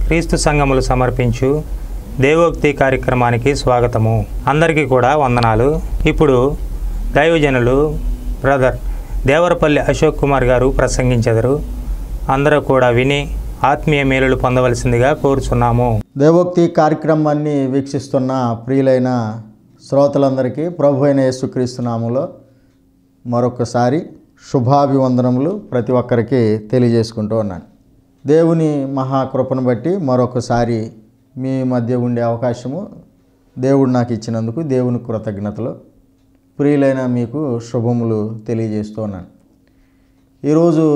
క్రీస్తు సంఘములు సమర్పించు దేవోక్తి కార్యక్రమానికి స్వాగతము అందరికీ కూడా వందనాలు ఇప్పుడు దైవజనులు బ్రదర్ దేవరపల్లి అశోక్ కుమార్ గారు ప్రసంగించెదరు అందరూ కూడా విని ఆత్మీయ మేలులు పొందవలసిందిగా కోరుచున్నాము దేవోక్తి కార్యక్రమాన్ని వీక్షిస్తున్న ప్రియులైన శ్రోతలందరికీ ప్రభు అయిన యేసుక్రీస్తు నామములో మరొకసారి శుభాభివందనములు ప్రతి ఒక్కరికి తెలియజేసుకుంటూ ఉన్నాను దేవుని మహాకృపను బట్టి మరొకసారి మీ మధ్య ఉండే అవకాశము దేవుడు నాకు ఇచ్చినందుకు దేవుని కృతజ్ఞతలు ప్రియులైన మీకు శుభములు తెలియజేస్తూ ఉన్నాను ఈరోజు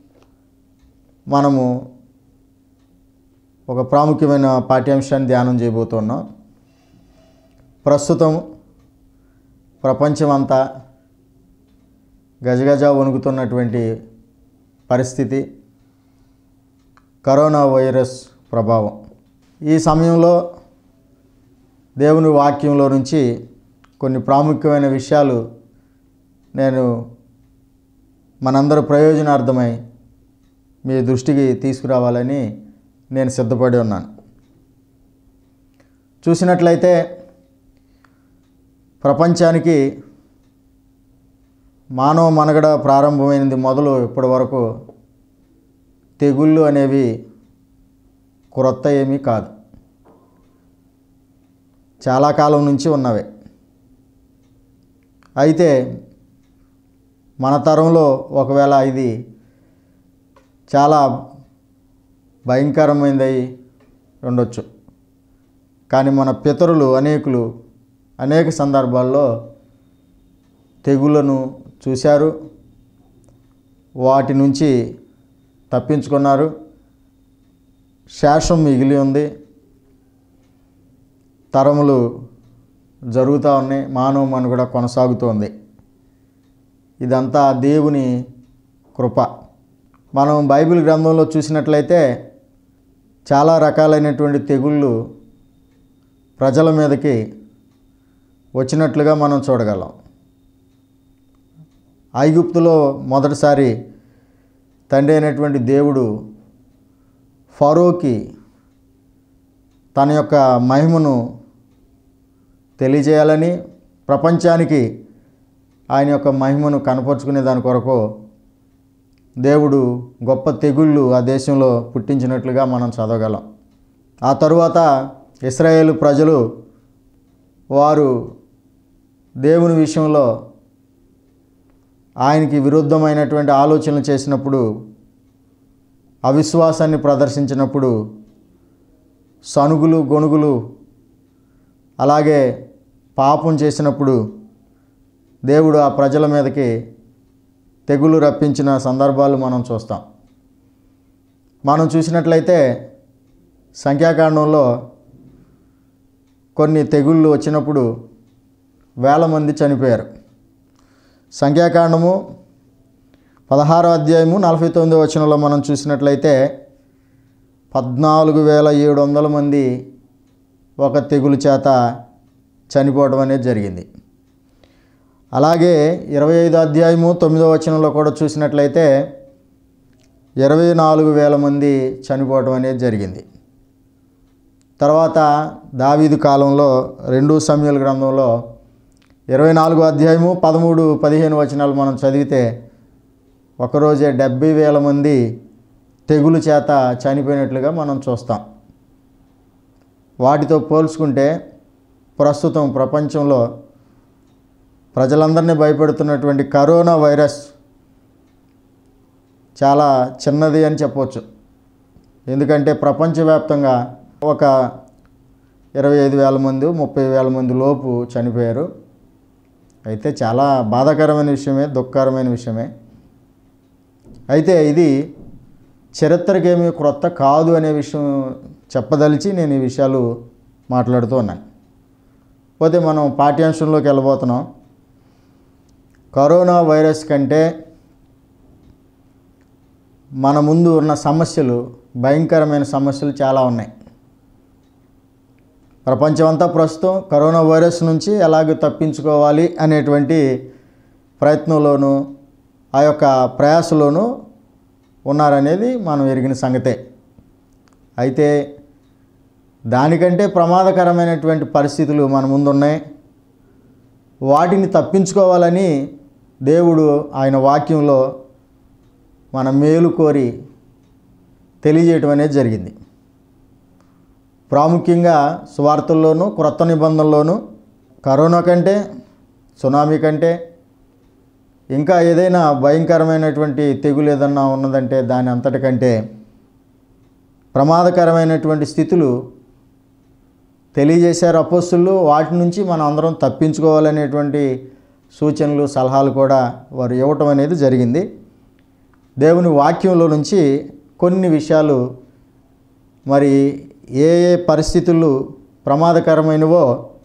మనము ఒక ప్రాముఖ్యమైన పాఠ్యాంశాన్ని ధ్యానం చేయబోతున్నాం ప్రస్తుతం ప్రపంచమంతా గజగజ వణుకుతున్నటువంటి పరిస్థితి కరోనా వైరస్ ప్రభావం ఈ సమయంలో దేవుని వాక్యంలో నుంచి కొన్ని ప్రాముఖ్యమైన విషయాలు నేను మనందరి ప్రయోజనార్థమై మీ దృష్టికి తీసుకురావాలని నేను సిద్ధపడి ఉన్నాను చూసినట్లయితే ప్రపంచానికి మానవ మనగడ ప్రారంభమైనది మొదలు ఇప్పటి వరకు తెగుళ్ళు అనేవి క్రొత్త ఏమీ కాదు చాలా కాలం నుంచి ఉన్నవే అయితే మన తరంలో ఒకవేళ ఇది చాలా భయంకరమైనదై ఉండొచ్చు కానీ మన పితరులు అనేకులు అనేక సందర్భాల్లో తెగులను చూశారు వాటి నుంచి తప్పించుకున్నారు శేషం మిగిలి ఉంది తరములు జరుగుతూ ఉన్నాయి మానవ మనుగడ కొనసాగుతోంది ఇదంతా దేవుని కృప మనం బైబిల్ గ్రంథంలో చూసినట్లయితే చాలా రకాలైనటువంటి తెగుళ్ళు ప్రజల మీదకి వచ్చినట్లుగా మనం చూడగలం ఐగుప్తులో మొదటిసారి తండ్రి అయినటువంటి దేవుడు ఫరోకి తన యొక్క మహిమను తెలియజేయాలని ప్రపంచానికి ఆయన యొక్క మహిమను కనపరుచుకునే దాని కొరకు దేవుడు గొప్ప తెగుళ్ళు ఆ దేశంలో పుట్టించినట్లుగా మనం చదవగలం ఆ తరువాత ఇస్రాయేల్ ప్రజలు వారు దేవుని విషయంలో ఆయనకి విరుద్ధమైనటువంటి ఆలోచనలు చేసినప్పుడు అవిశ్వాసాన్ని ప్రదర్శించినప్పుడు సనుగులు గొనుగులు అలాగే పాపం చేసినప్పుడు దేవుడు ఆ ప్రజల మీదకి తెగులు రప్పించిన సందర్భాలు మనం చూస్తాం మనం చూసినట్లయితే సంఖ్యాకాండంలో కొన్ని తెగుళ్ళు వచ్చినప్పుడు వేల మంది చనిపోయారు సంఖ్యాకాండము పదహారో అధ్యాయము నలభై తొమ్మిదో వచనంలో మనం చూసినట్లయితే పద్నాలుగు వేల ఏడు వందల మంది ఒక తెగులు చేత చనిపోవడం అనేది జరిగింది అలాగే ఇరవై ఐదో అధ్యాయము తొమ్మిదో వచనంలో కూడా చూసినట్లయితే ఇరవై నాలుగు వేల మంది చనిపోవడం అనేది జరిగింది తర్వాత దావీదు కాలంలో రెండు సమయాల గ్రంథంలో ఇరవై నాలుగో అధ్యాయము పదమూడు పదిహేను వచనాలు మనం చదివితే ఒకరోజే డెబ్బై వేల మంది తెగులు చేత చనిపోయినట్లుగా మనం చూస్తాం వాటితో పోల్చుకుంటే ప్రస్తుతం ప్రపంచంలో ప్రజలందరినీ భయపెడుతున్నటువంటి కరోనా వైరస్ చాలా చిన్నది అని చెప్పవచ్చు ఎందుకంటే ప్రపంచవ్యాప్తంగా ఒక ఇరవై ఐదు వేల మంది ముప్పై వేల మంది లోపు చనిపోయారు అయితే చాలా బాధాకరమైన విషయమే దుఃఖకరమైన విషయమే అయితే ఇది చరిత్రకేమీ క్రొత్త కాదు అనే విషయం చెప్పదలిచి నేను ఈ విషయాలు మాట్లాడుతూ ఉన్నాను పోతే మనం పాఠ్యాంశంలోకి వెళ్ళబోతున్నాం కరోనా వైరస్ కంటే మన ముందు ఉన్న సమస్యలు భయంకరమైన సమస్యలు చాలా ఉన్నాయి ప్రపంచమంతా ప్రస్తుతం కరోనా వైరస్ నుంచి ఎలాగ తప్పించుకోవాలి అనేటువంటి ప్రయత్నంలోనూ ఆ యొక్క ప్రయాసలోనూ ఉన్నారనేది మనం ఎరిగిన సంగతే అయితే దానికంటే ప్రమాదకరమైనటువంటి పరిస్థితులు మన ముందున్నాయి వాటిని తప్పించుకోవాలని దేవుడు ఆయన వాక్యంలో మన మేలు కోరి తెలియజేయటం అనేది జరిగింది ప్రాముఖ్యంగా సువార్తల్లోనూ క్రొత్త నిబంధనల్లోనూ కరోనా కంటే సునామీ కంటే ఇంకా ఏదైనా భయంకరమైనటువంటి తెగులు ఏదన్నా ఉన్నదంటే దాని అంతటికంటే ప్రమాదకరమైనటువంటి స్థితులు తెలియజేశారు అపోస్తులు వాటి నుంచి మనం అందరం తప్పించుకోవాలనేటువంటి సూచనలు సలహాలు కూడా వారు ఇవ్వటం అనేది జరిగింది దేవుని వాక్యంలో నుంచి కొన్ని విషయాలు మరి ఏ ఏ పరిస్థితులు ప్రమాదకరమైనవో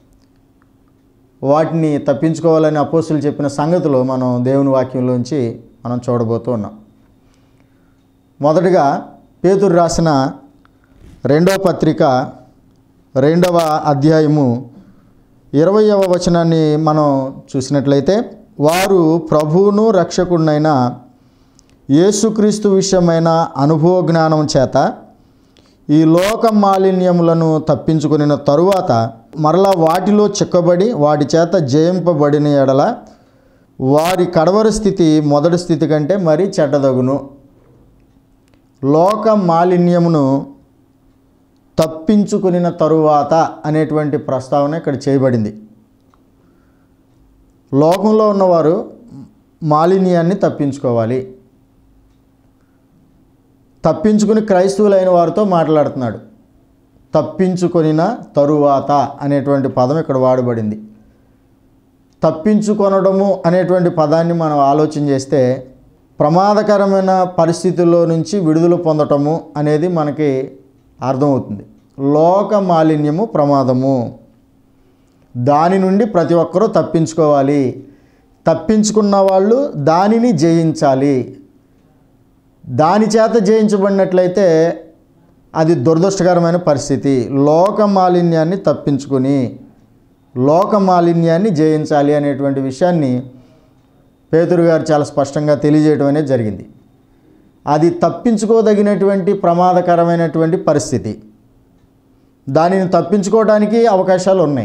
వాటిని తప్పించుకోవాలని అపోస్తులు చెప్పిన సంగతులు మనం దేవుని వాక్యంలోంచి మనం చూడబోతూ ఉన్నాం మొదటగా పేతురు రాసిన రెండవ పత్రిక రెండవ అధ్యాయము ఇరవయవ వచనాన్ని మనం చూసినట్లయితే వారు ప్రభువును రక్షకుడినైన యేసుక్రీస్తు విషయమైన అనుభవ జ్ఞానం చేత ఈ లోక మాలిన్యములను తప్పించుకుని తరువాత మరలా వాటిలో చిక్కబడి వాటి చేత జయింపబడిన ఎడల వారి కడవరి స్థితి మొదటి స్థితి కంటే మరీ చెడ్డదగును లోక మాలిన్యమును తప్పించుకునిన తరువాత అనేటువంటి ప్రస్తావన ఇక్కడ చేయబడింది లోకంలో ఉన్నవారు మాలిన్యాన్ని తప్పించుకోవాలి తప్పించుకుని క్రైస్తవులైన వారితో మాట్లాడుతున్నాడు తప్పించుకొనిన తరువాత అనేటువంటి పదం ఇక్కడ వాడబడింది తప్పించుకొనడము అనేటువంటి పదాన్ని మనం ఆలోచన చేస్తే ప్రమాదకరమైన పరిస్థితుల్లో నుంచి విడుదల పొందటము అనేది మనకి అర్థమవుతుంది లోక మాలిన్యము ప్రమాదము దాని నుండి ప్రతి ఒక్కరూ తప్పించుకోవాలి తప్పించుకున్న వాళ్ళు దానిని జయించాలి దాని చేత జయించబడినట్లయితే అది దురదృష్టకరమైన పరిస్థితి లోక మాలిన్యాన్ని తప్పించుకొని లోక మాలిన్యాన్ని జయించాలి అనేటువంటి విషయాన్ని పేతురు గారు చాలా స్పష్టంగా తెలియజేయడం అనేది జరిగింది అది తప్పించుకోదగినటువంటి ప్రమాదకరమైనటువంటి పరిస్థితి దానిని తప్పించుకోవడానికి అవకాశాలు ఉన్నాయి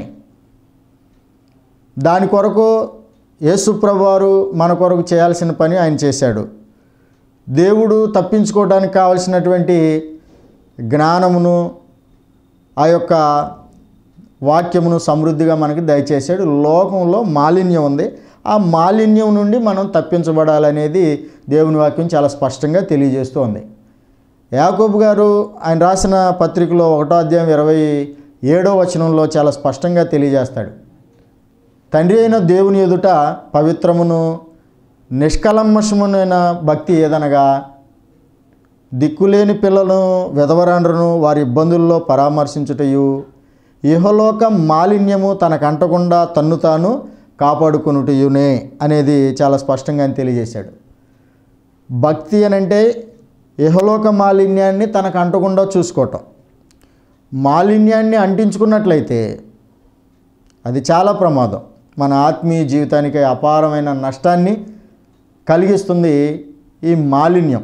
దాని కొరకు యేసుప్రభు వారు మన కొరకు చేయాల్సిన పని ఆయన చేశాడు దేవుడు తప్పించుకోవడానికి కావలసినటువంటి జ్ఞానమును ఆ యొక్క వాక్యమును సమృద్ధిగా మనకి దయచేశాడు లోకంలో మాలిన్యం ఉంది ఆ మాలిన్యం నుండి మనం తప్పించబడాలనేది దేవుని వాక్యం చాలా స్పష్టంగా తెలియజేస్తోంది యాకోబు గారు ఆయన రాసిన పత్రికలో ఒకటో అధ్యాయం ఇరవై ఏడో వచనంలో చాలా స్పష్టంగా తెలియజేస్తాడు తండ్రి అయిన దేవుని ఎదుట పవిత్రమును నిష్కలంమషమునైన భక్తి ఏదనగా దిక్కులేని పిల్లలను విధవరాండ్రను వారి ఇబ్బందుల్లో పరామర్శించుటయు ఇహలోక మాలిన్యము తనకంటకుండా తన్ను తాను కాపాడుకునుటయునే అనేది చాలా స్పష్టంగా ఆయన తెలియజేశాడు భక్తి అనంటే ఇహలోక మాలిన్యాన్ని తనకు అంటకుండా చూసుకోవటం మాలిన్యాన్ని అంటించుకున్నట్లయితే అది చాలా ప్రమాదం మన ఆత్మీయ జీవితానికి అపారమైన నష్టాన్ని కలిగిస్తుంది ఈ మాలిన్యం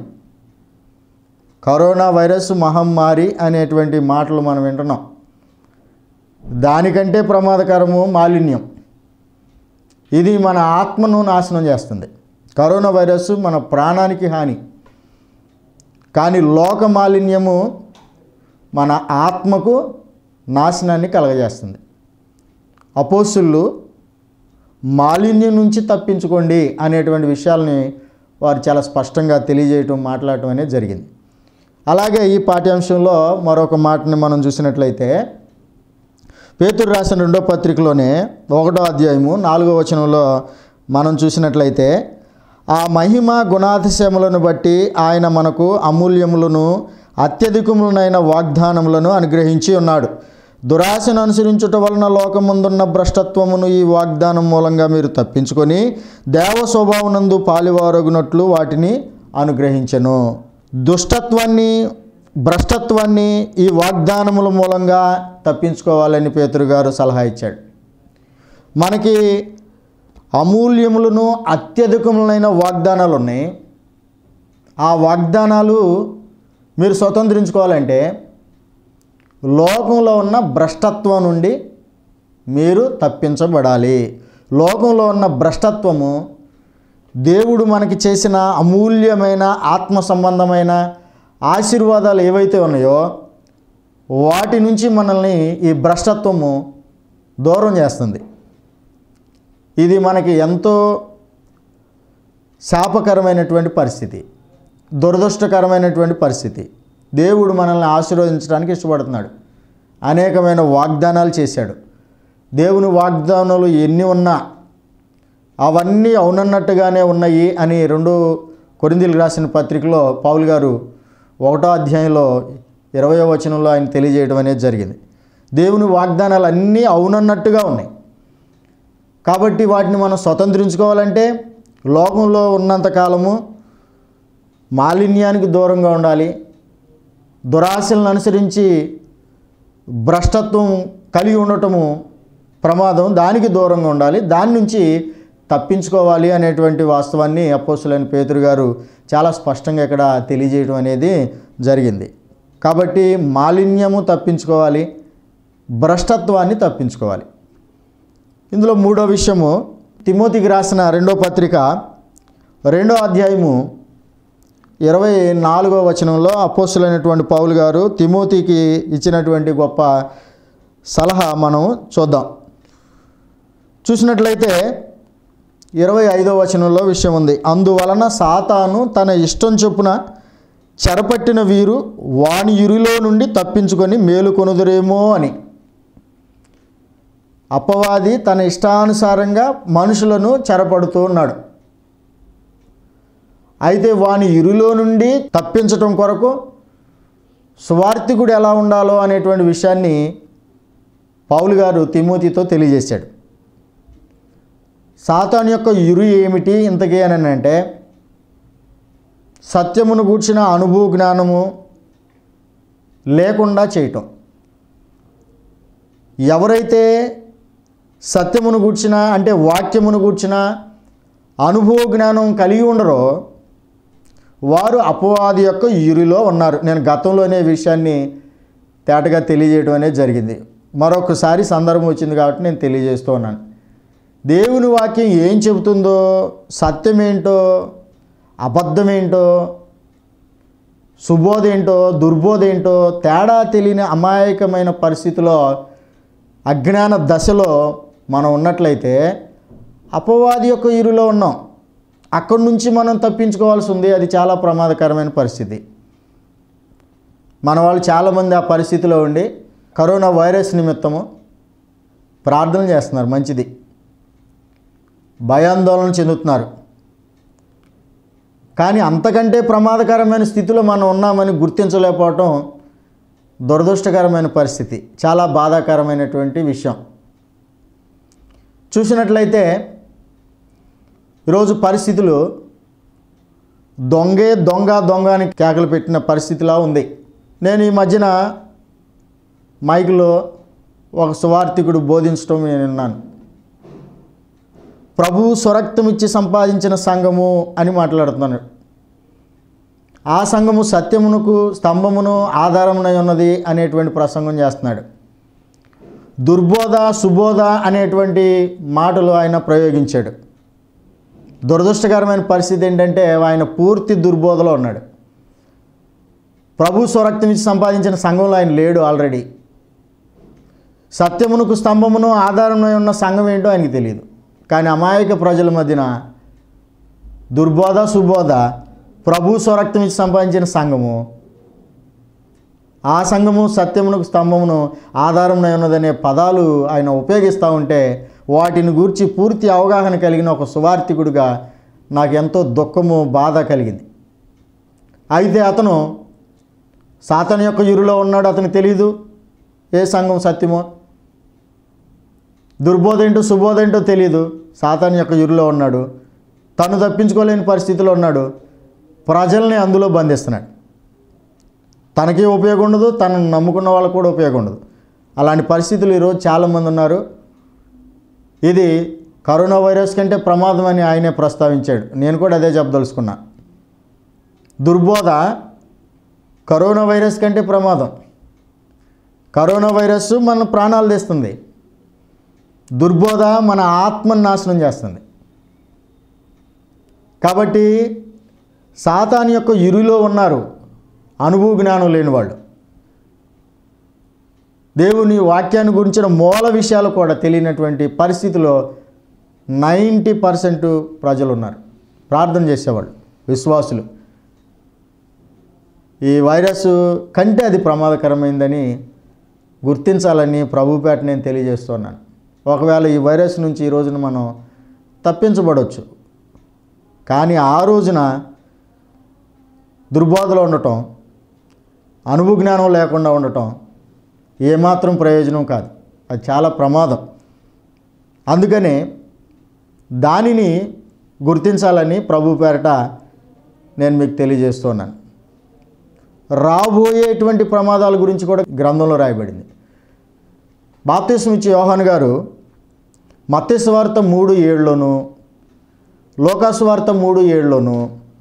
కరోనా వైరస్ మహమ్మారి అనేటువంటి మాటలు మనం వింటున్నాం దానికంటే ప్రమాదకరము మాలిన్యం ఇది మన ఆత్మను నాశనం చేస్తుంది కరోనా వైరస్ మన ప్రాణానికి హాని కానీ లోక మాలిన్యము మన ఆత్మకు నాశనాన్ని కలగజేస్తుంది అపోస్తులు మాలిన్యం నుంచి తప్పించుకోండి అనేటువంటి విషయాల్ని వారు చాలా స్పష్టంగా తెలియజేయటం మాట్లాడటం అనేది జరిగింది అలాగే ఈ పాఠ్యాంశంలో మరొక మాటని మనం చూసినట్లయితే పేతురు రాసిన రెండో పత్రికలోనే ఒకటో అధ్యాయము నాలుగో వచనంలో మనం చూసినట్లయితే ఆ మహిమ గుణాతిశయములను బట్టి ఆయన మనకు అమూల్యములను అత్యధికములనైన వాగ్దానములను అనుగ్రహించి ఉన్నాడు దురాశను అనుసరించుట వలన లోకముందున్న భ్రష్టత్వమును ఈ వాగ్దానం మూలంగా మీరు తప్పించుకొని దేవ స్వభావనందు పాలివారగునట్లు వాటిని అనుగ్రహించెను దుష్టత్వాన్ని భ్రష్టత్వాన్ని ఈ వాగ్దానముల మూలంగా తప్పించుకోవాలని పేతురు గారు సలహా ఇచ్చాడు మనకి అమూల్యములను అత్యధికములైన వాగ్దానాలు ఉన్నాయి ఆ వాగ్దానాలు మీరు స్వతంత్రించుకోవాలంటే లోకంలో ఉన్న భ్రష్టత్వం నుండి మీరు తప్పించబడాలి లోకంలో ఉన్న భ్రష్టత్వము దేవుడు మనకి చేసిన అమూల్యమైన ఆత్మ సంబంధమైన ఆశీర్వాదాలు ఏవైతే ఉన్నాయో వాటి నుంచి మనల్ని ఈ భ్రష్టత్వము దూరం చేస్తుంది ఇది మనకి ఎంతో శాపకరమైనటువంటి పరిస్థితి దురదృష్టకరమైనటువంటి పరిస్థితి దేవుడు మనల్ని ఆశీర్వదించడానికి ఇష్టపడుతున్నాడు అనేకమైన వాగ్దానాలు చేశాడు దేవుని వాగ్దానాలు ఎన్ని ఉన్నా అవన్నీ అవునన్నట్టుగానే ఉన్నాయి అని రెండు కొరిందీలకు రాసిన పత్రికలో పౌల్ గారు ఒకటో అధ్యాయంలో ఇరవయో వచనంలో ఆయన తెలియజేయడం అనేది జరిగింది దేవుని వాగ్దానాలు అన్నీ అవునన్నట్టుగా ఉన్నాయి కాబట్టి వాటిని మనం స్వతంత్రించుకోవాలంటే లోకంలో ఉన్నంత కాలము మాలిన్యానికి దూరంగా ఉండాలి దురాశలను అనుసరించి భ్రష్టత్వం కలిగి ఉండటము ప్రమాదం దానికి దూరంగా ఉండాలి దాని నుంచి తప్పించుకోవాలి అనేటువంటి వాస్తవాన్ని అపోసులైన పేతురు గారు చాలా స్పష్టంగా ఇక్కడ తెలియజేయడం అనేది జరిగింది కాబట్టి మాలిన్యము తప్పించుకోవాలి భ్రష్టత్వాన్ని తప్పించుకోవాలి ఇందులో మూడో విషయము తిమోతికి రాసిన రెండో పత్రిక రెండో అధ్యాయము ఇరవై నాలుగో వచనంలో అపోస్తులైనటువంటి పౌలు గారు తిమోతికి ఇచ్చినటువంటి గొప్ప సలహా మనం చూద్దాం చూసినట్లయితే ఇరవై ఐదో వచనంలో విషయం ఉంది అందువలన సాతాను తన ఇష్టం చొప్పున చెరపట్టిన వీరు వాని ఇరులో నుండి తప్పించుకొని మేలుకొనుదురేమో అని అపవాది తన ఇష్టానుసారంగా మనుషులను చెరపడుతూ ఉన్నాడు అయితే వాని ఇరులో నుండి తప్పించటం కొరకు సువార్థికుడు ఎలా ఉండాలో అనేటువంటి విషయాన్ని పౌలు గారు తిమోతితో తెలియజేశాడు సాతాను యొక్క ఇరు ఏమిటి ఇంతకీ అని అంటే సత్యమును గూర్చిన అనుభవ జ్ఞానము లేకుండా చేయటం ఎవరైతే సత్యమును గూర్చిన అంటే వాక్యమును గూర్చిన అనుభవ జ్ఞానం కలిగి ఉండరో వారు అపవాది యొక్క ఇరులో ఉన్నారు నేను గతంలోనే ఈ విషయాన్ని తేటగా తెలియజేయడం అనేది జరిగింది మరొకసారి సందర్భం వచ్చింది కాబట్టి నేను తెలియజేస్తూ ఉన్నాను దేవుని వాక్యం ఏం చెబుతుందో సత్యమేంటో అబద్ధమేంటో సుబోధ ఏంటో దుర్బోధ ఏంటో తేడా తెలియని అమాయకమైన పరిస్థితిలో అజ్ఞాన దశలో మనం ఉన్నట్లయితే అపవాది యొక్క ఇరులో ఉన్నాం అక్కడి నుంచి మనం తప్పించుకోవాల్సి ఉంది అది చాలా ప్రమాదకరమైన పరిస్థితి మన వాళ్ళు చాలామంది ఆ పరిస్థితిలో ఉండి కరోనా వైరస్ నిమిత్తము ప్రార్థన చేస్తున్నారు మంచిది భయాందోళన చెందుతున్నారు కానీ అంతకంటే ప్రమాదకరమైన స్థితిలో మనం ఉన్నామని గుర్తించలేకపోవటం దురదృష్టకరమైన పరిస్థితి చాలా బాధాకరమైనటువంటి విషయం చూసినట్లయితే ఈరోజు పరిస్థితులు దొంగే దొంగ దొంగ అని కేకలు పెట్టిన పరిస్థితిలా ఉంది నేను ఈ మధ్యన మైక్లో ఒక సువార్థికుడు బోధించడం నేను విన్నాను ప్రభు స్వరక్తం ఇచ్చి సంపాదించిన సంఘము అని మాట్లాడుతున్నాడు ఆ సంఘము సత్యమునకు స్తంభమును ఆధారమునై ఉన్నది అనేటువంటి ప్రసంగం చేస్తున్నాడు దుర్బోధ సుబోధ అనేటువంటి మాటలు ఆయన ప్రయోగించాడు దురదృష్టకరమైన పరిస్థితి ఏంటంటే ఆయన పూర్తి దుర్బోధలో ఉన్నాడు ప్రభు స్వరక్తం ఇచ్చి సంపాదించిన సంఘంలో ఆయన లేడు ఆల్రెడీ సత్యమునకు స్తంభమును ఆధారమై ఉన్న సంఘం ఏంటో ఆయనకి తెలియదు కానీ అమాయక ప్రజల మధ్యన దుర్బోధ సుబోధ ప్రభు స్వరక్తం ఇచ్చి సంపాదించిన సంఘము ఆ సంఘము సత్యమునకు స్తంభమును ఆధారమునై ఉన్నదనే పదాలు ఆయన ఉపయోగిస్తూ ఉంటే వాటిని గూర్చి పూర్తి అవగాహన కలిగిన ఒక సువార్థికుడిగా నాకు ఎంతో దుఃఖము బాధ కలిగింది అయితే అతను సాతన యొక్క యురులో ఉన్నాడు అతనికి తెలియదు ఏ సంఘం సత్యమో దుర్బోధ ఏంటో శుభోధ ఏంటో తెలియదు సాతాన్ యొక్క యురులో ఉన్నాడు తను తప్పించుకోలేని పరిస్థితిలో ఉన్నాడు ప్రజల్ని అందులో బంధిస్తున్నాడు తనకి ఉపయోగం ఉండదు తనను నమ్ముకున్న వాళ్ళకు కూడా ఉపయోగం ఉండదు అలాంటి పరిస్థితులు ఈరోజు చాలామంది ఉన్నారు ఇది కరోనా వైరస్ కంటే ప్రమాదం అని ఆయనే ప్రస్తావించాడు నేను కూడా అదే చెప్పదలుచుకున్నా దుర్బోధ కరోనా వైరస్ కంటే ప్రమాదం కరోనా వైరస్ మన ప్రాణాలు తెస్తుంది దుర్బోధ మన ఆత్మను నాశనం చేస్తుంది కాబట్టి సాతాన్ యొక్క ఇరులో ఉన్నారు అనుభవ జ్ఞానం లేని వాళ్ళు దేవుని వాక్యాన్ని గురించిన మూల విషయాలు కూడా తెలియనటువంటి పరిస్థితిలో నైంటీ పర్సెంట్ ప్రజలు ఉన్నారు ప్రార్థన చేసేవాళ్ళు విశ్వాసులు ఈ వైరస్ కంటే అది ప్రమాదకరమైందని గుర్తించాలని ప్రభుపేట నేను తెలియజేస్తున్నాను ఒకవేళ ఈ వైరస్ నుంచి ఈ రోజున మనం తప్పించబడవచ్చు కానీ ఆ రోజున దుర్బోధలో ఉండటం అనుభవ జ్ఞానం లేకుండా ఉండటం ఏమాత్రం ప్రయోజనం కాదు అది చాలా ప్రమాదం అందుకనే దానిని గుర్తించాలని ప్రభు పేరట నేను మీకు తెలియజేస్తున్నాను రాబోయేటువంటి ప్రమాదాల గురించి కూడా గ్రంథంలో రాయబడింది బాప్తిస్మ ఇచ్చే యోహాన్ గారు మత్స్యవార్త మూడు ఏడులోను లోకాసువార్త మూడు ఏడులోను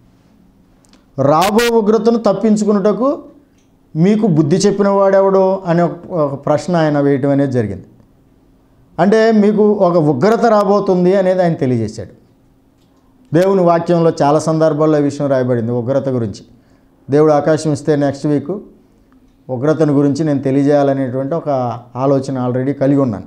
రాబో ఉగ్రతను తప్పించుకున్నటకు మీకు బుద్ధి చెప్పిన వాడెవడో అనే ఒక- ఒక ప్రశ్న ఆయన వేయటం అనేది జరిగింది అంటే మీకు ఒక ఉగ్రత రాబోతుంది అనేది ఆయన తెలియజేశాడు దేవుని వాక్యంలో చాలా సందర్భాల్లో ఈ విషయం రాయబడింది ఉగ్రత గురించి దేవుడు ఆకాశం ఇస్తే నెక్స్ట్ వీక్ ఉగ్రతను గురించి నేను తెలియజేయాలనేటువంటి ఒక ఆలోచన ఆల్రెడీ కలిగి ఉన్నాను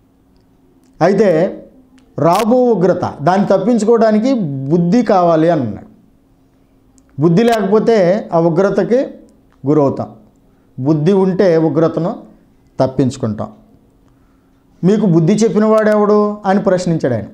అయితే రాబో ఉగ్రత దాన్ని తప్పించుకోవడానికి బుద్ధి కావాలి అని అన్నాడు బుద్ధి లేకపోతే ఆ ఉగ్రతకి గురవుతాం బుద్ధి ఉంటే ఉగ్రతను తప్పించుకుంటాం మీకు బుద్ధి చెప్పిన వాడెవడు అని ప్రశ్నించాడు ఆయన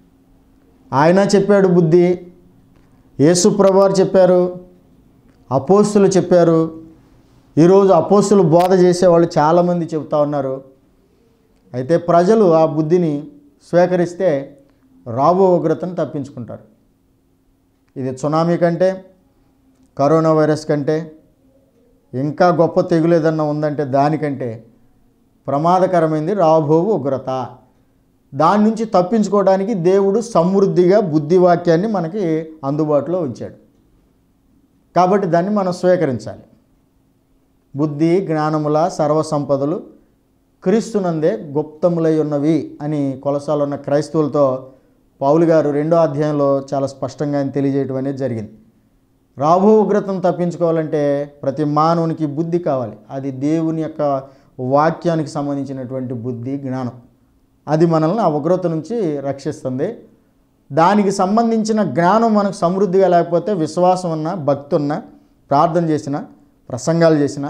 ఆయన చెప్పాడు బుద్ధి యేసు ప్రభువారు చెప్పారు అపోస్తులు చెప్పారు ఈరోజు అపోస్తులు బోధ చేసేవాళ్ళు చాలామంది చెబుతా ఉన్నారు అయితే ప్రజలు ఆ బుద్ధిని స్వీకరిస్తే రాబో ఉగ్రతను తప్పించుకుంటారు ఇది సునామీ కంటే కరోనా వైరస్ కంటే ఇంకా గొప్ప తెగులు ఏదన్నా ఉందంటే దానికంటే ప్రమాదకరమైంది రాబోవు ఉగ్రత దాని నుంచి తప్పించుకోవడానికి దేవుడు సమృద్ధిగా బుద్ధివాక్యాన్ని మనకి అందుబాటులో ఉంచాడు కాబట్టి దాన్ని మనం స్వీకరించాలి బుద్ధి జ్ఞానముల సర్వసంపదలు క్రీస్తునందే గుప్తములై ఉన్నవి అని కొలసాలు ఉన్న క్రైస్తవులతో పౌలు గారు రెండో అధ్యాయంలో చాలా స్పష్టంగా ఆయన తెలియజేయటం అనేది జరిగింది రాబో ఉగ్రతను తప్పించుకోవాలంటే ప్రతి మానవునికి బుద్ధి కావాలి అది దేవుని యొక్క వాక్యానికి సంబంధించినటువంటి బుద్ధి జ్ఞానం అది మనల్ని ఆ ఉగ్రత నుంచి రక్షిస్తుంది దానికి సంబంధించిన జ్ఞానం మనకు సమృద్ధిగా లేకపోతే విశ్వాసం ఉన్న భక్తి ఉన్న ప్రార్థన చేసిన ప్రసంగాలు చేసిన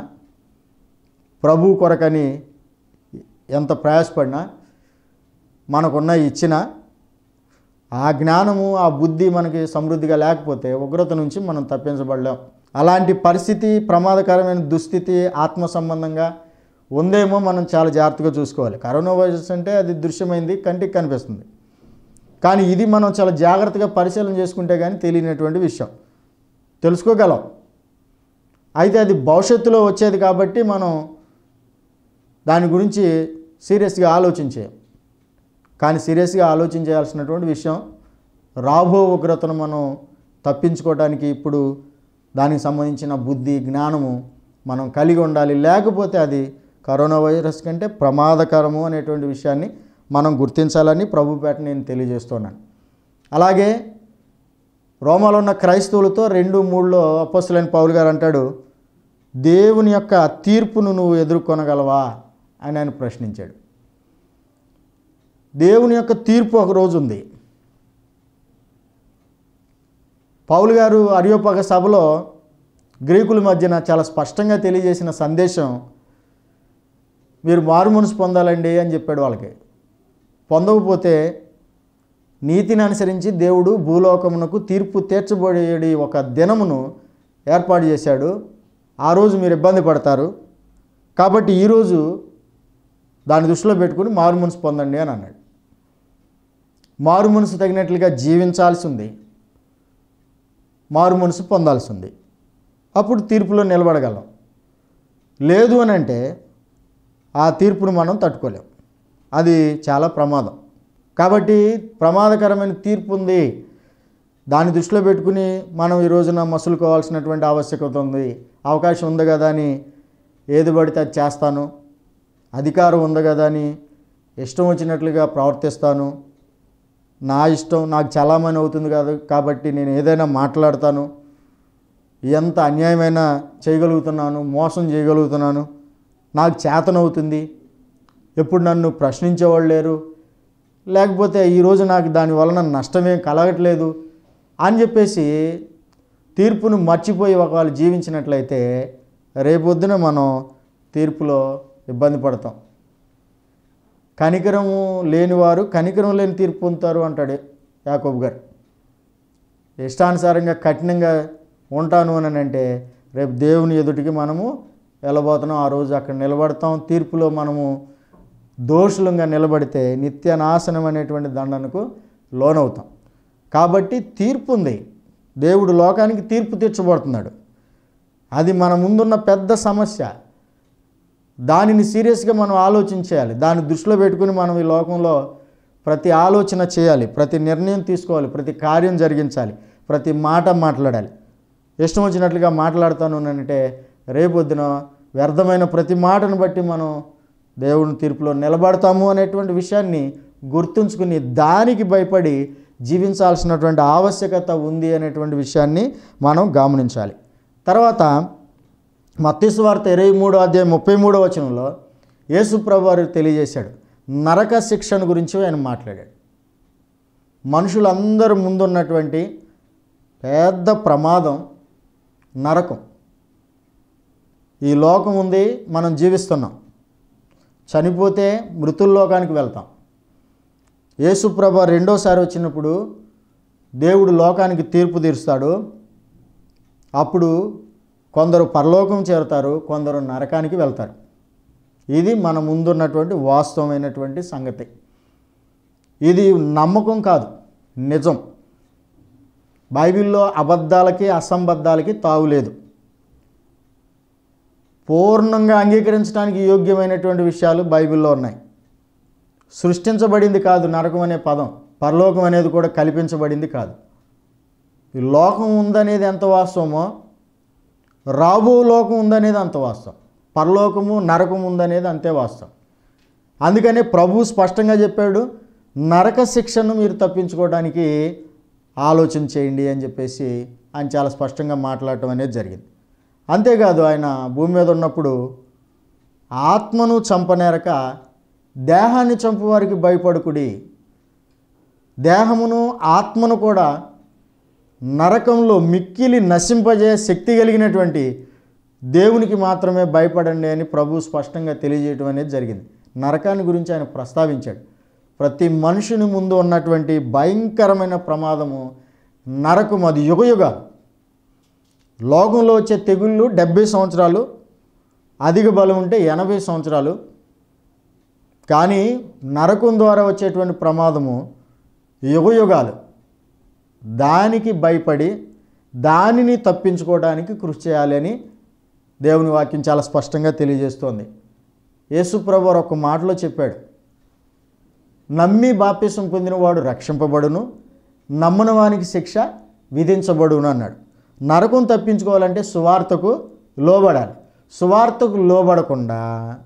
ప్రభు కొరకని ఎంత ప్రయాసపడినా మనకున్న ఇచ్చిన ఆ జ్ఞానము ఆ బుద్ధి మనకి సమృద్ధిగా లేకపోతే ఉగ్రత నుంచి మనం తప్పించబడలేం అలాంటి పరిస్థితి ప్రమాదకరమైన దుస్థితి ఆత్మ సంబంధంగా ఉందేమో మనం చాలా జాగ్రత్తగా చూసుకోవాలి కరోనా వైరస్ అంటే అది దృశ్యమైంది కంటికి కనిపిస్తుంది కానీ ఇది మనం చాలా జాగ్రత్తగా పరిశీలన చేసుకుంటే కానీ తెలియనటువంటి విషయం తెలుసుకోగలం అయితే అది భవిష్యత్తులో వచ్చేది కాబట్టి మనం దాని గురించి సీరియస్గా ఆలోచించే కానీ సీరియస్గా ఆలోచించాల్సినటువంటి విషయం రాబో ఉగ్రతను మనం తప్పించుకోవడానికి ఇప్పుడు దానికి సంబంధించిన బుద్ధి జ్ఞానము మనం కలిగి ఉండాలి లేకపోతే అది కరోనా వైరస్ కంటే ప్రమాదకరము అనేటువంటి విషయాన్ని మనం గుర్తించాలని ప్రభుపేట నేను తెలియజేస్తున్నాను అలాగే రోమాలో ఉన్న క్రైస్తవులతో రెండు మూడులో అప్పస్తులైన పౌలు గారు అంటాడు దేవుని యొక్క తీర్పును నువ్వు ఎదుర్కొనగలవా అని ఆయన ప్రశ్నించాడు దేవుని యొక్క తీర్పు ఒక రోజు ఉంది పౌలు గారు అరియోపగ సభలో గ్రీకుల మధ్యన చాలా స్పష్టంగా తెలియజేసిన సందేశం మీరు మారు మనసు పొందాలండి అని చెప్పాడు వాళ్ళకి పొందకపోతే నీతిని అనుసరించి దేవుడు భూలోకమునకు తీర్పు తీర్చబడేది ఒక దినమును ఏర్పాటు చేశాడు ఆ రోజు మీరు ఇబ్బంది పడతారు కాబట్టి ఈరోజు దాన్ని దృష్టిలో పెట్టుకుని మారు మనసు పొందండి అని అన్నాడు మారు మనసు తగినట్లుగా జీవించాల్సి ఉంది మారు మనసు పొందాల్సి ఉంది అప్పుడు తీర్పులో నిలబడగలం లేదు అని అంటే ఆ తీర్పును మనం తట్టుకోలేం అది చాలా ప్రమాదం కాబట్టి ప్రమాదకరమైన తీర్పు ఉంది దాన్ని దృష్టిలో పెట్టుకుని మనం ఈ రోజున మసులుకోవాల్సినటువంటి ఆవశ్యకత ఉంది అవకాశం ఉంది కదా అని ఏది పడితే అది చేస్తాను అధికారం ఉంది కదా అని ఇష్టం వచ్చినట్లుగా ప్రవర్తిస్తాను నా ఇష్టం నాకు చలామణి అవుతుంది కదా కాబట్టి నేను ఏదైనా మాట్లాడతాను ఎంత అన్యాయమైన చేయగలుగుతున్నాను మోసం చేయగలుగుతున్నాను నాకు చేతనవుతుంది ఎప్పుడు నన్ను ప్రశ్నించేవాళ్ళు లేరు లేకపోతే ఈరోజు నాకు దాని వలన నష్టమేం కలగట్లేదు అని చెప్పేసి తీర్పును మర్చిపోయి ఒకవేళ జీవించినట్లయితే రేపొద్దున మనం తీర్పులో ఇబ్బంది పడతాం కనికరము లేనివారు కనికరం లేని తీర్పు పొందుతారు అంటాడు యాకోబు గారు ఇష్టానుసారంగా కఠినంగా ఉంటాను అని అంటే రేపు దేవుని ఎదుటికి మనము వెళ్ళబోతున్నాం ఆ రోజు అక్కడ నిలబడతాం తీర్పులో మనము దోషులంగా నిలబడితే నిత్య నాశనం అనేటువంటి దండనకు లోనవుతాం కాబట్టి తీర్పు ఉంది దేవుడు లోకానికి తీర్పు తీర్చబడుతున్నాడు అది మన ముందున్న పెద్ద సమస్య దానిని సీరియస్గా మనం ఆలోచించేయాలి దాన్ని దృష్టిలో పెట్టుకుని మనం ఈ లోకంలో ప్రతి ఆలోచన చేయాలి ప్రతి నిర్ణయం తీసుకోవాలి ప్రతి కార్యం జరిగించాలి ప్రతి మాట మాట్లాడాలి ఇష్టం వచ్చినట్లుగా మాట్లాడుతాను అంటే రేపొద్దున వ్యర్థమైన ప్రతి మాటను బట్టి మనం దేవుని తీర్పులో నిలబడతాము అనేటువంటి విషయాన్ని గుర్తుంచుకుని దానికి భయపడి జీవించాల్సినటువంటి ఆవశ్యకత ఉంది అనేటువంటి విషయాన్ని మనం గమనించాలి తర్వాత మత్తీసు వార్త ఇరవై మూడో అధ్యాయం ముప్పై మూడో వచనంలో యేసుప్రభు వారు తెలియజేశాడు నరక శిక్షణ గురించి ఆయన మాట్లాడాడు మనుషులందరూ ముందున్నటువంటి పెద్ద ప్రమాదం నరకం ఈ లోకం ఉంది మనం జీవిస్తున్నాం చనిపోతే మృతుల్లోకానికి వెళ్తాం యేసుప్రభ రెండోసారి వచ్చినప్పుడు దేవుడు లోకానికి తీర్పు తీరుస్తాడు అప్పుడు కొందరు పరలోకం చేరుతారు కొందరు నరకానికి వెళ్తారు ఇది మన ముందున్నటువంటి వాస్తవమైనటువంటి సంగతి ఇది నమ్మకం కాదు నిజం బైబిల్లో అబద్ధాలకి అసంబద్ధాలకి తావులేదు పూర్ణంగా అంగీకరించడానికి యోగ్యమైనటువంటి విషయాలు బైబిల్లో ఉన్నాయి సృష్టించబడింది కాదు నరకం అనే పదం పరలోకం అనేది కూడా కల్పించబడింది కాదు ఈ లోకం ఉందనేది ఎంత వాస్తవమో రాబో లోకం ఉందనేది అంత వాస్తవం పరలోకము నరకం ఉందనేది అంతే వాస్తవం అందుకనే ప్రభు స్పష్టంగా చెప్పాడు నరక శిక్షను మీరు తప్పించుకోవడానికి ఆలోచన చేయండి అని చెప్పేసి ఆయన చాలా స్పష్టంగా మాట్లాడటం అనేది జరిగింది అంతేకాదు ఆయన భూమి మీద ఉన్నప్పుడు ఆత్మను చంపనేరక దేహాన్ని చంపువారికి భయపడుకుడి దేహమును ఆత్మను కూడా నరకంలో మిక్కిలి నశింపజే శక్తి కలిగినటువంటి దేవునికి మాత్రమే భయపడండి అని ప్రభు స్పష్టంగా తెలియజేయడం అనేది జరిగింది నరకాన్ని గురించి ఆయన ప్రస్తావించాడు ప్రతి మనుషుని ముందు ఉన్నటువంటి భయంకరమైన ప్రమాదము నరకం అది యుగయుగాలు లోకంలో వచ్చే తెగుళ్ళు డెబ్బై సంవత్సరాలు అధిక బలం ఉంటే ఎనభై సంవత్సరాలు కానీ నరకం ద్వారా వచ్చేటువంటి ప్రమాదము యుగయుగాలు దానికి భయపడి దానిని తప్పించుకోవడానికి కృషి చేయాలి అని దేవుని వాక్యం చాలా స్పష్టంగా తెలియజేస్తోంది యేసుప్రభు వారు ఒక మాటలో చెప్పాడు నమ్మి బాప్తిసం పొందినవాడు రక్షింపబడును నమ్మని వానికి శిక్ష విధించబడును అన్నాడు నరకం తప్పించుకోవాలంటే సువార్తకు లోబడాలి సువార్తకు లోబడకుండా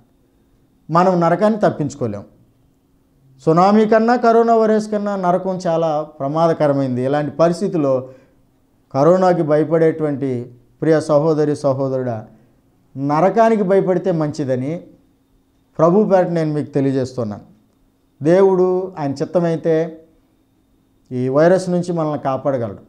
మనం నరకాన్ని తప్పించుకోలేం సునామీ కన్నా కరోనా వైరస్ కన్నా నరకం చాలా ప్రమాదకరమైంది ఇలాంటి పరిస్థితిలో కరోనాకి భయపడేటువంటి ప్రియ సహోదరి సహోదరుడా నరకానికి భయపడితే మంచిదని ప్రభు పేట నేను మీకు తెలియజేస్తున్నాను దేవుడు ఆయన చిత్తమైతే ఈ వైరస్ నుంచి మనల్ని కాపాడగలడు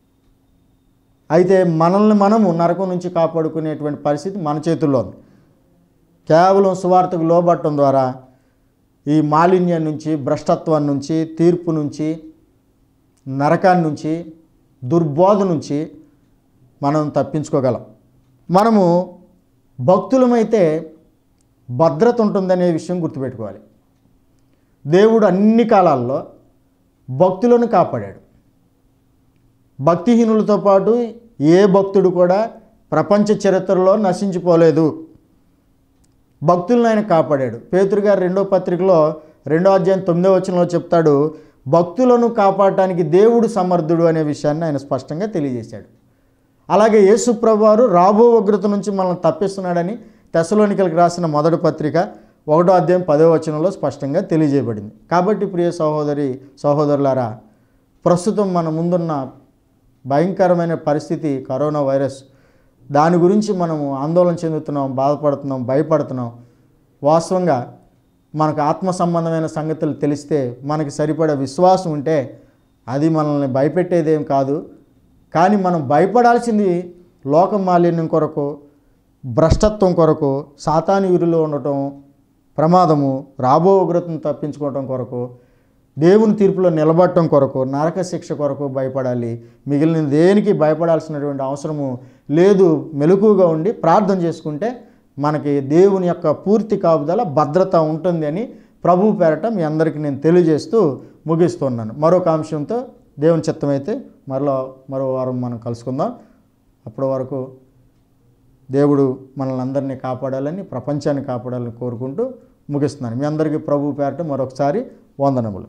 అయితే మనల్ని మనము నరకం నుంచి కాపాడుకునేటువంటి పరిస్థితి మన చేతుల్లో ఉంది కేవలం సువార్తకు లోబట్టడం ద్వారా ఈ మాలిన్యం నుంచి భ్రష్టత్వం నుంచి తీర్పు నుంచి నరకాన్ని నుంచి దుర్బోధ నుంచి మనం తప్పించుకోగలం మనము భక్తులమైతే భద్రత ఉంటుందనే విషయం గుర్తుపెట్టుకోవాలి దేవుడు అన్ని కాలాల్లో భక్తులను కాపాడాడు భక్తిహీనులతో పాటు ఏ భక్తుడు కూడా ప్రపంచ చరిత్రలో నశించిపోలేదు భక్తులను ఆయన కాపాడాడు పేతురు గారు రెండో పత్రికలో రెండో అధ్యాయం తొమ్మిదో వచనంలో చెప్తాడు భక్తులను కాపాడటానికి దేవుడు సమర్థుడు అనే విషయాన్ని ఆయన స్పష్టంగా తెలియజేశాడు అలాగే యేసుప్రభు వారు రాబో ఉగ్రత నుంచి మనల్ని తప్పిస్తున్నాడని తెసలోనికలకు రాసిన మొదటి పత్రిక ఒకటో అధ్యాయం పదో వచనంలో స్పష్టంగా తెలియజేయబడింది కాబట్టి ప్రియ సహోదరి సహోదరులారా ప్రస్తుతం మన ముందున్న భయంకరమైన పరిస్థితి కరోనా వైరస్ దాని గురించి మనము ఆందోళన చెందుతున్నాం బాధపడుతున్నాం భయపడుతున్నాం వాస్తవంగా మనకు ఆత్మ సంబంధమైన సంగతులు తెలిస్తే మనకి సరిపడే విశ్వాసం ఉంటే అది మనల్ని భయపెట్టేదేం కాదు కానీ మనం భయపడాల్సింది లోక మాలిన్యం కొరకు భ్రష్టత్వం కొరకు సాతాని విరులో ఉండటం ప్రమాదము రాబో ఉగ్రతను తప్పించుకోవటం కొరకు దేవుని తీర్పులో నిలబడటం కొరకు నరక శిక్ష కొరకు భయపడాలి మిగిలిన దేనికి భయపడాల్సినటువంటి అవసరము లేదు మెలకుగా ఉండి ప్రార్థన చేసుకుంటే మనకి దేవుని యొక్క పూర్తి కాపుదల భద్రత ఉంటుంది అని ప్రభు పేరట మీ అందరికీ నేను తెలియజేస్తూ ముగిస్తున్నాను మరొక అంశంతో దేవుని చిత్తమైతే మరలో మరో వారం మనం కలుసుకుందాం అప్పటి వరకు దేవుడు మనల్ని అందరినీ కాపాడాలని ప్రపంచాన్ని కాపాడాలని కోరుకుంటూ ముగిస్తున్నాను మీ అందరికీ ప్రభు పేరట మరొకసారి వందనములు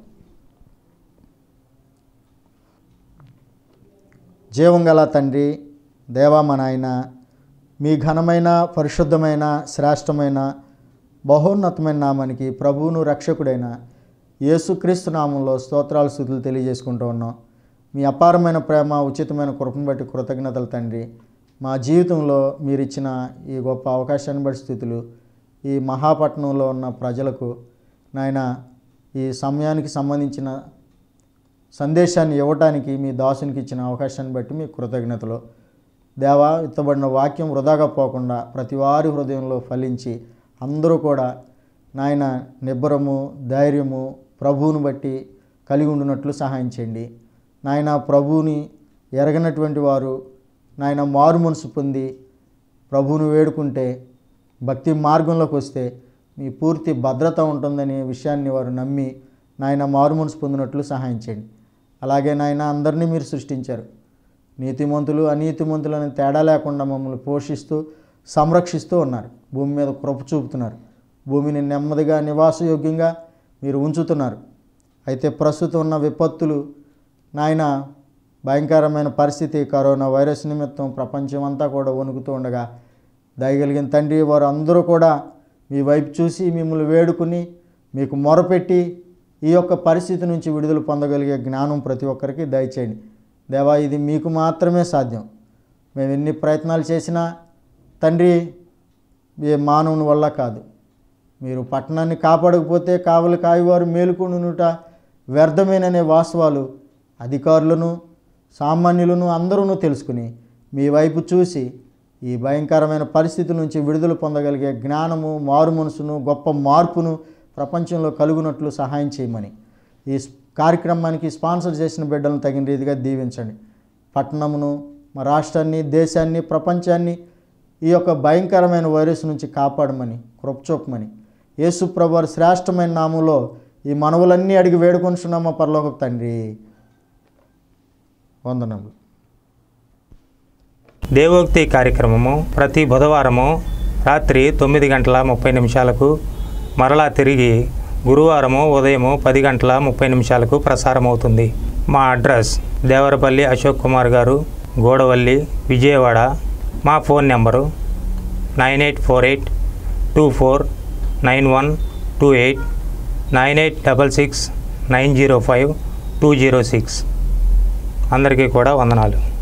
జీవం గల తండ్రి దేవా మా నాయన మీ ఘనమైన పరిశుద్ధమైన శ్రేష్టమైన బహోన్నతమైన నామానికి ప్రభువును రక్షకుడైన యేసుక్రీస్తు నామంలో స్తోత్రాలు స్థుతులు తెలియజేసుకుంటూ ఉన్నాం మీ అపారమైన ప్రేమ ఉచితమైన కృపను బట్టి కృతజ్ఞతలు తండ్రి మా జీవితంలో మీరు ఇచ్చిన ఈ గొప్ప అవకాశాన్ని బట్టి స్థితులు ఈ మహాపట్నంలో ఉన్న ప్రజలకు నాయన ఈ సమయానికి సంబంధించిన సందేశాన్ని ఇవ్వటానికి మీ దాసునికి ఇచ్చిన అవకాశాన్ని బట్టి మీ కృతజ్ఞతలు దేవా ఇత్తబడిన వాక్యం వృధాగా పోకుండా ప్రతి వారి హృదయంలో ఫలించి అందరూ కూడా నాయన నిబ్బరము ధైర్యము ప్రభువుని బట్టి కలిగి ఉండినట్లు సహాయం చేయండి నాయన ప్రభువుని ఎరగనటువంటి వారు నాయన మారు మనసు పొంది ప్రభువుని వేడుకుంటే భక్తి మార్గంలోకి వస్తే మీ పూర్తి భద్రత ఉంటుందనే విషయాన్ని వారు నమ్మి నాయన మారు మనసు పొందినట్లు సహాయం చేయండి అలాగే నాయన అందరినీ మీరు సృష్టించారు నీతిమంతులు అనీతిమంతులు అనే తేడా లేకుండా మమ్మల్ని పోషిస్తూ సంరక్షిస్తూ ఉన్నారు భూమి మీద కృప చూపుతున్నారు భూమిని నెమ్మదిగా నివాసయోగ్యంగా మీరు ఉంచుతున్నారు అయితే ప్రస్తుతం ఉన్న విపత్తులు నాయన భయంకరమైన పరిస్థితి కరోనా వైరస్ నిమిత్తం ప్రపంచం అంతా కూడా వణుకుతూ ఉండగా దయగలిగిన తండ్రి వారు అందరూ కూడా మీ వైపు చూసి మిమ్మల్ని వేడుకుని మీకు మొరపెట్టి ఈ యొక్క పరిస్థితి నుంచి విడుదల పొందగలిగే జ్ఞానం ప్రతి ఒక్కరికి దయచేయండి దేవా ఇది మీకు మాత్రమే సాధ్యం మేము ఎన్ని ప్రయత్నాలు చేసినా తండ్రి ఏ మానవుని వల్ల కాదు మీరు పట్టణాన్ని కాపాడకపోతే కావలి కాయవారు మేలుకొనుట వ్యర్థమేననే వాస్తవాలు అధికారులను సామాన్యులను అందరూ తెలుసుకుని మీ వైపు చూసి ఈ భయంకరమైన పరిస్థితి నుంచి విడుదల పొందగలిగే జ్ఞానము మారు మనసును గొప్ప మార్పును ప్రపంచంలో కలుగునట్లు సహాయం చేయమని ఈ స్- కార్యక్రమానికి స్పాన్సర్ చేసిన బిడ్డలను తగిన రీతిగా దీవించండి పట్టణమును మా రాష్ట్రాన్ని దేశాన్ని ప్రపంచాన్ని ఈ యొక్క భయంకరమైన వైరస్ నుంచి కాపాడమని కృపచూపమని యేసు ప్రభువారి శ్రేష్టమైన నామంలో ఈ మనవులన్నీ అడిగి వేడుకొనిచున్నామా పరలోక తండ్రి వందనములు దేవోక్తి కార్యక్రమము ప్రతి బుధవారము రాత్రి తొమ్మిది గంటల ముప్పై నిమిషాలకు మరలా తిరిగి గురువారము ఉదయము పది గంటల ముప్పై నిమిషాలకు ప్రసారమవుతుంది మా అడ్రస్ దేవరపల్లి అశోక్ కుమార్ గారు గోడవల్లి విజయవాడ మా phone number nine eight four eight two four nine one two eight nine eight double six nine zero five two zero six అందరికీ కూడా వందనాలు